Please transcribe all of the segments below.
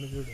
ఉంది చూడు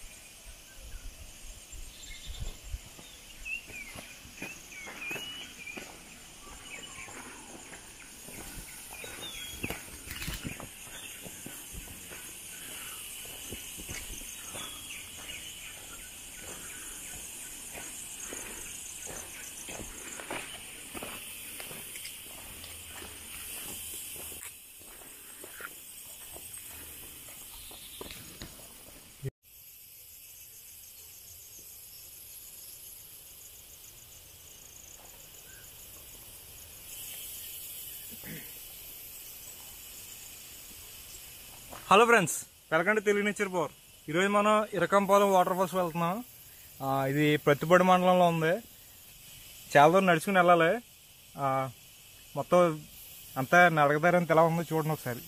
hello friends welcome to Telugu nature power ఈరోజు మనం ఇరకంపాలెం వాటర్ ఫాల్స్ వెళ్తున్నాం ఆ, ఇది ప్రతిపడి మండలంలో ఉంది చాలా దూరం నడుచుకుని వెళ్ళాలి ఆ, మొత్తం అంతా నడకదారని ఎలా ఉందో చూడండి ఒకసారి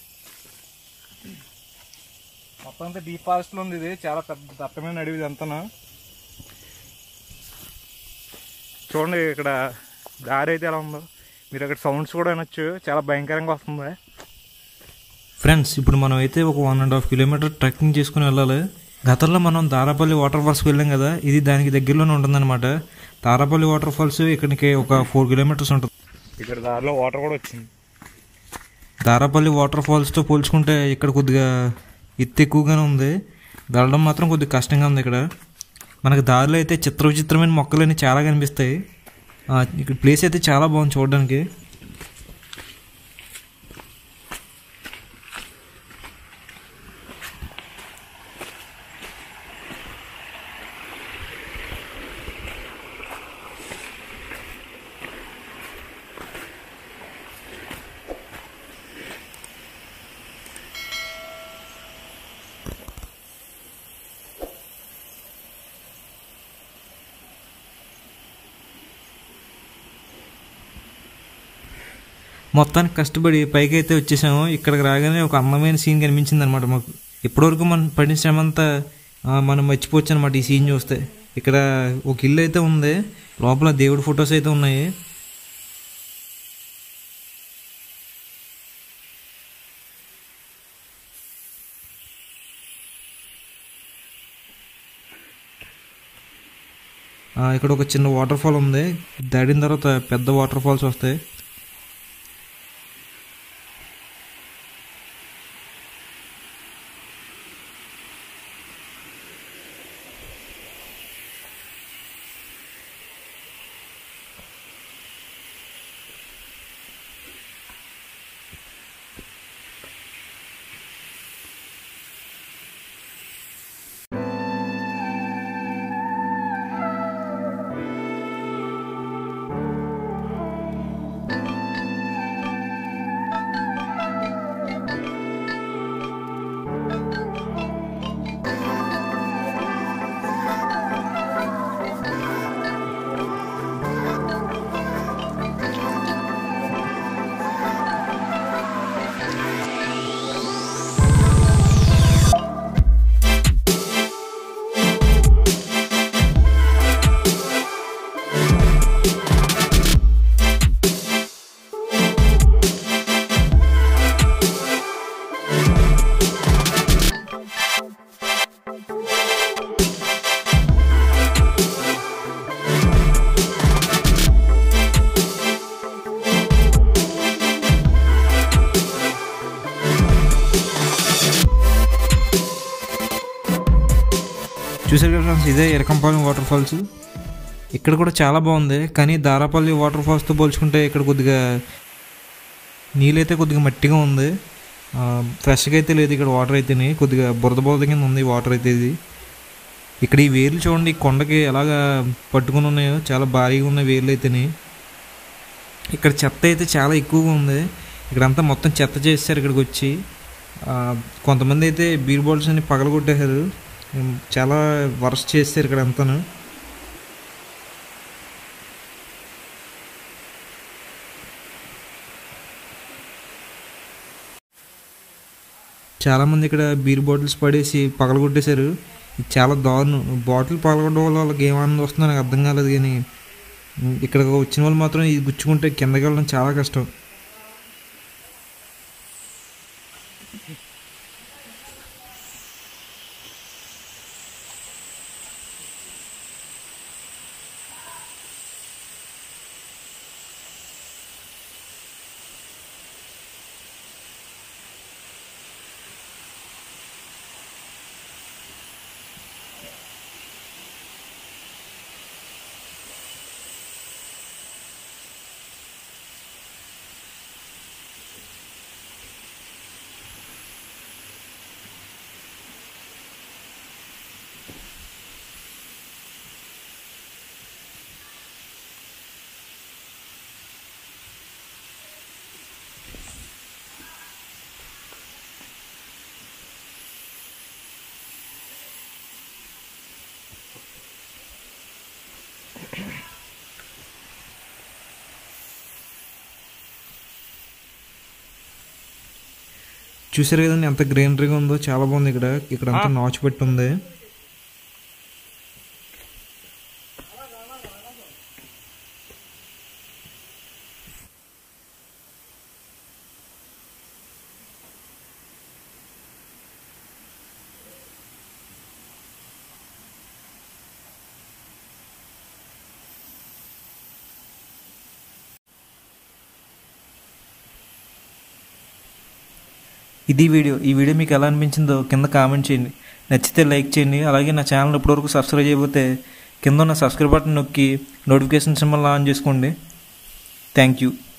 మొత్తం అంతా డీప్ ఫారెస్ట్లో ఉంది ఇది చాలా పెద్ద దట్టమైన అడవి ఇది అంతా చూడండి ఇక్కడ దారి అయితే ఎలా ఉందో మీరు అక్కడ సౌండ్స్ కూడా వినొచ్చు చాలా భయంకరంగా వస్తుంది ఫ్రెండ్స్ ఇప్పుడు మనం అయితే ఒక one and half kilometre trekking చేసుకుని వెళ్ళాలి గతంలో మనం దారాపల్లి వాటర్ ఫాల్స్కి వెళ్ళాం కదా ఇది దానికి దగ్గరలోనే ఉంటుందన్నమాట దారాపల్లి వాటర్ ఫాల్స్ ఇక్కడికి ఒక ఫోర్ కిలోమీటర్స్ ఉంటుంది ఇక్కడ దారిలో వాటర్ కూడా వచ్చింది దారాపల్లి వాటర్ ఫాల్స్తో పోల్చుకుంటే ఇక్కడ కొద్దిగా ఎత్తు ఎక్కువగానే ఉంది వెళ్ళడం మాత్రం కొద్దిగా కష్టంగా ఉంది ఇక్కడ మనకి దారిలో అయితే చిత్ర విచిత్రమైన మొక్కలన్నీ చాలా కనిపిస్తాయి ఆ, ఇక్కడ ప్లేస్ అయితే చాలా బాగుంది చూడడానికి మొత్తానికి కష్టపడి పైకి అయితే వచ్చేసాము ఇక్కడికి రాగానే ఒక అందమైన సీన్ కనిపించింది అనమాట మాకు ఇప్పటివరకు మనం పడిన శ్రమంతా ఆ, మనం మర్చిపోవచ్చు అనమాట ఈ సీన్ చూస్తే ఇక్కడ ఒక ఇల్లు అయితే ఉంది లోపల దేవుడి ఫొటోస్ అయితే ఉన్నాయి ఆ, ఇక్కడ ఒక చిన్న వాటర్ ఫాల్ ఉంది దాడిన తర్వాత పెద్ద వాటర్ ఫాల్స్ వస్తాయి చూసారు కదా ఫ్రెండ్స్ ఇదే ఎరకంపాలెం వాటర్ ఫాల్స్ ఇక్కడ కూడా చాలా బాగుంది కానీ దారాపల్లి వాటర్ ఫాల్స్తో పోల్చుకుంటే ఇక్కడ కొద్దిగా నీళ్ళైతే కొద్దిగా మట్టిగా ఉంది ఆ, ఫ్రెష్గా అయితే లేదు ఇక్కడ వాటర్ అయితేనే కొద్దిగా బురద బురద కింద ఉంది వాటర్ అయితే ఇది ఇక్కడ ఈ వేర్లు చూడండి ఈ కొండకి ఎలాగా పట్టుకుని ఉన్నాయో చాలా భారీగా ఉన్నాయి వేర్లు అయితేనే ఇక్కడ చెత్త అయితే చాలా ఎక్కువగా ఉంది ఇక్కడంతా మొత్తం చెత్త చేస్తారు ఇక్కడికి వచ్చి ఆ, కొంతమంది అయితే బీర్ బాటిల్స్ అన్ని పగలగొట్టేశారు ఉమ్, చాలా వర్ష్ చేస్తారు ఇక్కడ అంతాను చాలామంది ఇక్కడ బీర్ బాటిల్స్ పడేసి పగలగొట్టేశారు ఇది చాలా దారుణం బాటిల్ పగలగొట్టడం వల్ల వాళ్ళకి ఏం ఆనందం వస్తుందో నాకు అర్థం కాలేదు కానీ ఉమ్, ఇక్కడ వచ్చిన వాళ్ళు మాత్రం ఇది గుచ్చుకుంటే కిందకి వెళ్ళడం చాలా కష్టం చూసారు కదండి ఎంత గ్రీనరీగా ఉందో చాలా బాగుంది ఇక్కడ ఇక్కడ అంతా నాచు పెట్టి ఉంది ఇది వీడియో ఈ వీడియో మీకు ఎలా అనిపించిందో కింద కామెంట్ చేయండి నచ్చితే లైక్ చేయండి అలాగే నా ఛానల్ ఇప్పటివరకు సబ్స్క్రైబ్ చేయకపోతే కింద ఉన్న సబ్స్క్రైబ్ బటన్ నొక్కి నోటిఫికేషన్ సింబల్ ఆన్ చేసుకోండి థ్యాంక్ యూ